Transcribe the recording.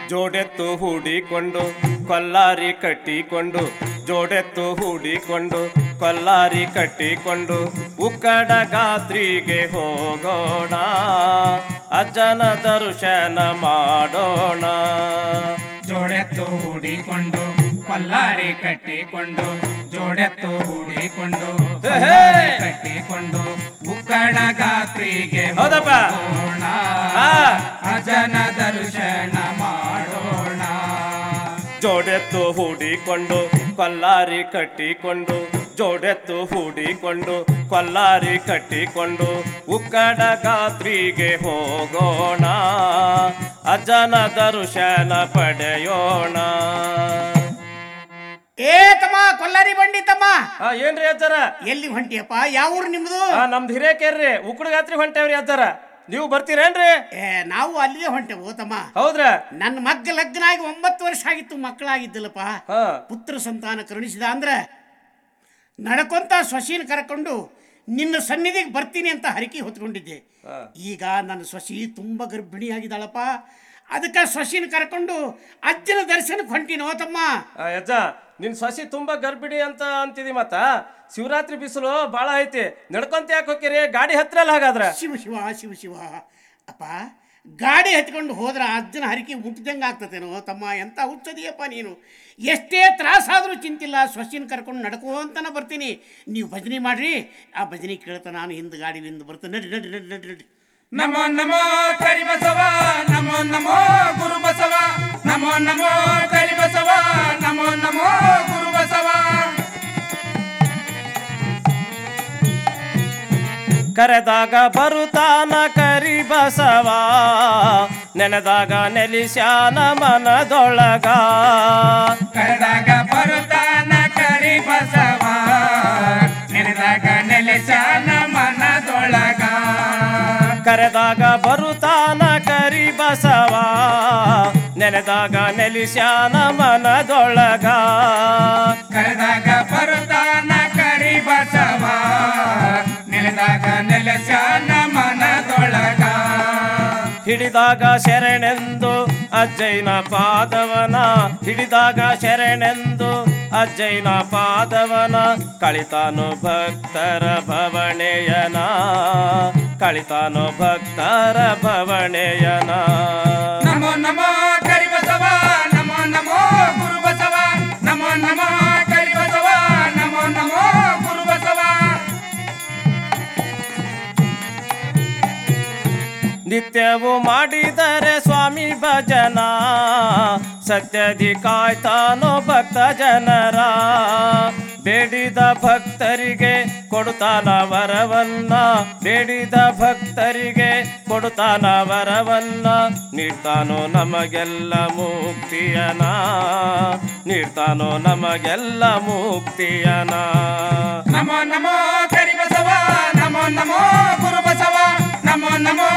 ಜೋಡೆತ್ತು ಹೂಡಿಕೊಂಡು ಕೊಲ್ಲಾರಿ ಕಟ್ಟಿಕೊಂಡು ಜೋಡೆತ್ತು ಹೂಡಿಕೊಂಡು ಕೊಲ್ಲಾರಿ ಕಟ್ಟಿಕೊಂಡು ಉಕ್ಕಡ ಗಾತ್ರಿಗೆ ಹೋಗೋಣ ಅಜ್ಜನ ದರ್ಶನ ಮಾಡೋಣ ಜೋಡೆತ್ತು ಹೂಡಿಕೊಂಡು ಕೊಲ್ಲಾರಿ ಕಟ್ಟಿಕೊಂಡು ಜೋಡೆತ್ತು ಹೂಡಿಕೊಂಡು ಕೊಲ್ಲಾರಿ ಕಟ್ಟಿಕೊಂಡು ಉಕ್ಕಡ ಗಾತ್ರಿಗೆ ಹೌದಪ್ಪ. ಹೋಗೋಣ ಹಾ. ಅಜನ ದರ್ಶನ ಮಾಡೋಣ ಜೋಡೆತ್ತು ಹೂಡಿಕೊಂಡು ಕೊಲ್ಲಾರಿ ಕಟ್ಟಿಕೊಂಡು ಜೋಡೆತ್ತು ಹೂಡಿಕೊಂಡು ಕೊಲ್ಲಾರಿ ಕಟ್ಟಿಕೊಂಡು ಉಕ್ಕಡ ಗಾತ್ರಿಗೆ ಹೋಗೋಣ ಅಜ್ಜನ ದರ್ಶನ ಪಡೆಯೋಣ ಏ ತಮ್ಮ ಕೊಲ್ಲಾರಿ ಬಂಡಿ ತಮ್ಮ ಆ, ಏನ್ರಿ ಅಜ್ಜರ ಎಲ್ಲಿ ಹೊಂಟಿಯಪ್ಪ ಯಾವ ಊರು ನಿಮ್ದು ಆ, ನಮ್ದು ಹಿರೇಕೇರ್ರಿ ಉಕ್ಕಡ ಗಾತ್ರಿ ಹೊಂಟೇವ್ರಿ ಅಜ್ಜರ ನೀವು ಬರ್ತೀರೇನ್ರಿ ಏ ನಾವು ಅಲ್ಲಿಗೆ ಹೊಂಟೆವು ತಮ್ಮ ಹೌದ್ರ ನನ್ನ ಮಗ್ಗ ಲಗ್ನ ಆಗಿ ಒಂಬತ್ತು ವರ್ಷ ಆಗಿತ್ತು ಮಕ್ಕಳಾಗಿದ್ದಿಲ್ಲಪ್ಪ ಹಾ ಪುತ್ರ ಸಂತಾನ ಕರುಣಿಸಿದ ಅಂದ್ರೆ ನಡ್ಕೊಂತ ಸೊಸೀನ ಕರ್ಕೊಂಡು ನಿನ್ನ ಸನ್ನಿಧಿಗೆ ಬರ್ತೀನಿ ಅಂತ ಹರಕೆ ಹೊತ್ಕೊಂಡಿದ್ದೆ ಹಾ. ಈಗ ನನ್ನ ಸೊಸಿ ತುಂಬ ಗರ್ಭಿಣಿಯಾಗಿದ್ದಾಳಪ್ಪ ಅದಕ್ಕೆ ಸೊಸಿನ ಕರ್ಕೊಂಡು ಅಜ್ಜನ ದರ್ಶನಕ್ಕೆ ಹೊಂಟಿನೋ ತಮ್ಮ ಆ, ಅಜ್ಜ ನಿನ್ ಸೊಸಿ ತುಂಬಾ ಗರ್ಭಿಣಿ ಅಂತ ಅಂತಿದಿ ಮತ್ತ ಶಿವರಾತ್ರಿ ಬಿಸಿಲು ಬಾಳ ಐತಿ ನಡ್ಕೊಂತ ಯಾಕೆ ಹೋಗ್ತೀರಿ ಗಾಡಿ ಹತ್ರ ಅಲ್ಲ ಹಾಗಾದ್ರ ಶಿವ ಶಿವ ಶಿವ ಶಿವ ಅಪ್ಪ ಗಾಡಿ ಹತ್ಕೊಂಡು ಹೋದ್ರ ಅಜ್ಜನ ಹರಕೆ ಮುಟ್ಟಿದಂಗೆ ಆಗ್ತತೇನೋ ತಮ್ಮ ಎಂತ ಹುಚ್ಚದಿಯಪ್ಪ ನೀನು ಎಷ್ಟೇ ತ್ರಾಸಾದರೂ ಚಿಂತಿಲ್ಲ ಸೊಸಿನ ಕರ್ಕೊಂಡು ನಡ್ಕೋಂತನ ಬರ್ತೀನಿ ನೀವು ಭಜನೆ ಮಾಡ್ರಿ ಆ ಭಜನೆ ಕೇಳ್ತಾ ನಾನು ಹಿಂದೆ ಗಾಡಿಲಿಂದ ಬರ್ತೀನಿ ನಡಿ ನಡಿ ನಡಿ ನಡಿ ನಡಿ ನಮೋ ನಮೋ ಕರಿಬಸವ ನಮೋ ನಮೋ ಗುರು ಬಸವ ನಮೋ ನಮೋ ಕರಿಬಸವ ನಮೋ ನಮೋ ಗುರು ಬಸವ ಕರೆದಾಗ ಬರುತ್ತಾನ ಕರಿ ಬಸವ ನೆನೆದಾಗ ನೆಲಿಸ್ಯಾನ ಮನದೊಳಗ ಕರೆದಾಗ ಬರುತ್ತಾನ ಕರಿ ಬಸವ ನೆನೆದಾಗ ನೆಲೆಸಾನ ಮನದೊಳಗ ಕರೆದಾಗ ಬರುತ್ತಾನ ಕರಿ ಬಸವ ನೆನೆದಾಗ ನೆಲಿಸ್ಯಾನ ಮನದೊಳಗ ಕರೆದಾಗ ಬರುತ್ತಾನ ಕರಿ ಬಸವ ನೆನೆದಾಗ ನೆಲೆಸಾನ ಮನದೊಳಗ ಹಿಡಿದಾಗ ಶರಣೆಂದು ಅಜ್ಜೈನ ಪಾದವನ ಹಿಡಿದಾಗ ಶರಣೆಂದು ಅಜ್ಜೈನ ಪಾದವನ ಕಳಿತಾನು ಭಕ್ತರ ಭವಣೆಯನ ಕಳಿತಾನು ಭಕ್ತರ ಭವಣೆಯನ ನಮೋ ನಮೋ ಕರಿ ಬಸವ ನಮೋ ನಮೋ ಗುರು ಬಸವ ನಮೋ ನಮೋ ಕರಿ ಬಸವ ನಮೋ ನಮೋ ಗುರು ಬಸವ ನಿತ್ಯವು ಮಾಡಿದರೆ ಸ್ವಾಮಿ ಭಜನ ಸತ್ಯದಿ ಕಾಯ್ತಾನೋ ಭಕ್ತ ಜನರ ಬೇಡಿದ ಭಕ್ತರಿಗೆ ಕೊಡುತ್ತಾನ ವರವನ್ನ ಬೇಡಿದ ಭಕ್ತರಿಗೆ ಕೊಡುತ್ತಾನ ವರವನ್ನ ನೀಡ್ತಾನೋ ನಮಗೆಲ್ಲ ಮುಕ್ತಿಯನ ನೀಡ್ತಾನೋ ನಮಗೆಲ್ಲ ಮುಕ್ತಿಯನ ನಮೋ ನಮೋ ಕರಿ ಬಸವ ನಮೋ ನಮೋ ಗುರು ಬಸವ ನಮೋ ನಮೋ